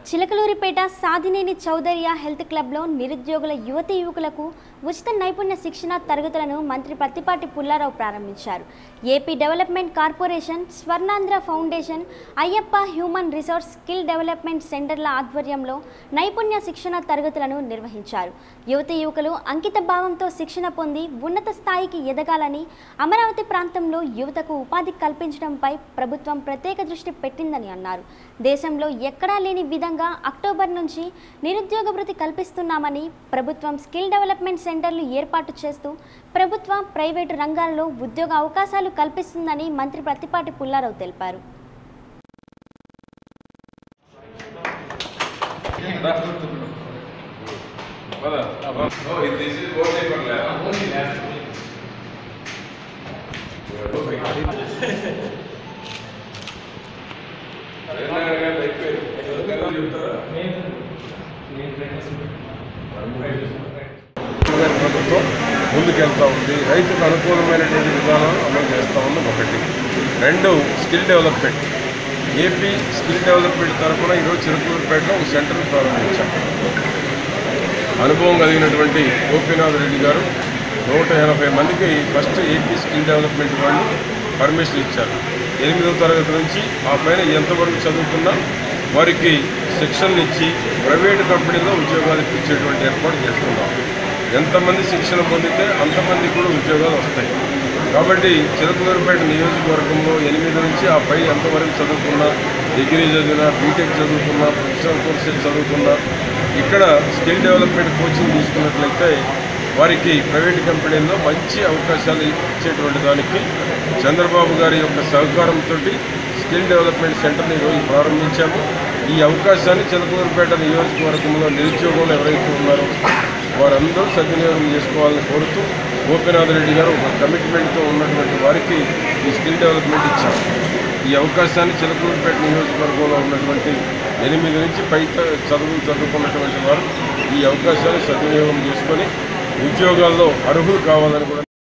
Chilakaluripet Sadineni చౌదర్య health క్లబ్లో నిరుద్యోగుల యువతి యువకులకు ఉచిత నైపుణ్య శిక్షణ తరగతులను మంత్రి పత్తిపాటి పుల్లారావు ప్రారంభించారు AP development corporation Swarnandhra foundation Ayyappa human resource skill development సెంటర్ల ఆధ్వర్యంలో నైపుణ్య శిక్షణ తరగతులను నిర్వహించారు యువతి యువకులు అంకిత భావంతో శిక్షణ పొంది ఉన్నత స్థాయికి ఎదగాలని అమరావతి ప్రాంతంలో యువతకు ఉపాధి కల్పించడంపై ప్రభుత్వం ప్రత్యేక దృష్టి పెట్టిందని అన్నారు దేశంలో ఎక్కడా లేని విధంగా అక్టోబర్ నుంచి నిరుద్యోగ భృతి కల్పిస్తున్నామని ప్రభుత్వం స్కిల్ డెవలప్మెంట్ సెంటర్లు ఏర్పాటు చేస్తూ ప్రభుత్వ ప్రైవేటు రంగాల్లో ఉద్యోగ అవకాశాలు కల్పిస్తుందని మంత్రి ప్రత్తిపాటి పుల్లారావు తెలిపారు This is only for lab. గారి ప్రభుత్వం ముందుకెళ్తా ఉంది రైతుకు అనుకూలమైనటువంటి విధానాలు అమలు చేస్తూ ఉంది ఒకటి రెండు skill development AP skill development తరఫున ఈరోజు చిరుకూరుపేటలో ఒక సెంటర్ ప్రారంభించాం అనుభవం కలిగినటువంటి గోపీనాథ్ రెడ్డి గారు నూట ఎనభై మందికి ఫస్ట్ ఏపీ స్కిల్ డెవలప్మెంట్ వాళ్ళు పర్మిషన్ ఇచ్చారు ఎనిమిదవ తరగతి నుంచి ఆ పైన ఎంతవరకు చదువుకున్నా వారికి శిక్షణలు ఇచ్చి ప్రైవేటు కంపెనీలో ఉద్యోగాలు ఇప్పించేటువంటి ఏర్పాటు చేస్తున్నాం ఎంతమంది శిక్షణ పొందితే అంతమంది కూడా ఉద్యోగాలు వస్తాయి కాబట్టి చిలకలూరుపేట నియోజకవర్గంలో ఎనిమిది నుంచి ఆ పై ఎంతవరకు చదువుకున్నా డిగ్రీ చదివినా బీటెక్ చదువుకున్నా ప్రొఫెషనల్ కోర్సెస్ చదువుకున్నా ఇక్కడ స్కిల్ డెవలప్మెంట్ కోచింగ్ తీసుకున్నట్లయితే వారికి ప్రైవేట్ కంపెనీల్లో మంచి అవకాశాలు ఇచ్చేటువంటి దానికి చంద్రబాబు గారి యొక్క సహకారంతో స్కిల్ డెవలప్మెంట్ సెంటర్ని ఈరోజు ప్రారంభించాము ఈ అవకాశాన్ని చిలకలూరుపేట నియోజకవర్గంలో నిరుద్యోగులు ఎవరైతే ఉన్నారో వారందరూ సద్వినియోగం చేసుకోవాలని కోరుతూ గోపీనాథ్ రెడ్డి గారు ఒక కమిట్మెంట్తో ఉన్నటువంటి వారికి ఈ స్కిల్ డెవలప్మెంట్ ఇచ్చారు ఈ అవకాశాన్ని చిలకలూరుపేట నియోజకవర్గంలో ఉన్నటువంటి ఎనిమిది నుంచి పై త- చదువు చదువుకున్నటువంటి వారు ఈ అవకాశాన్ని సద్వినియోగం చేసుకొని ఉద్యోగాల్లో అర్హులు కావాలని కూడా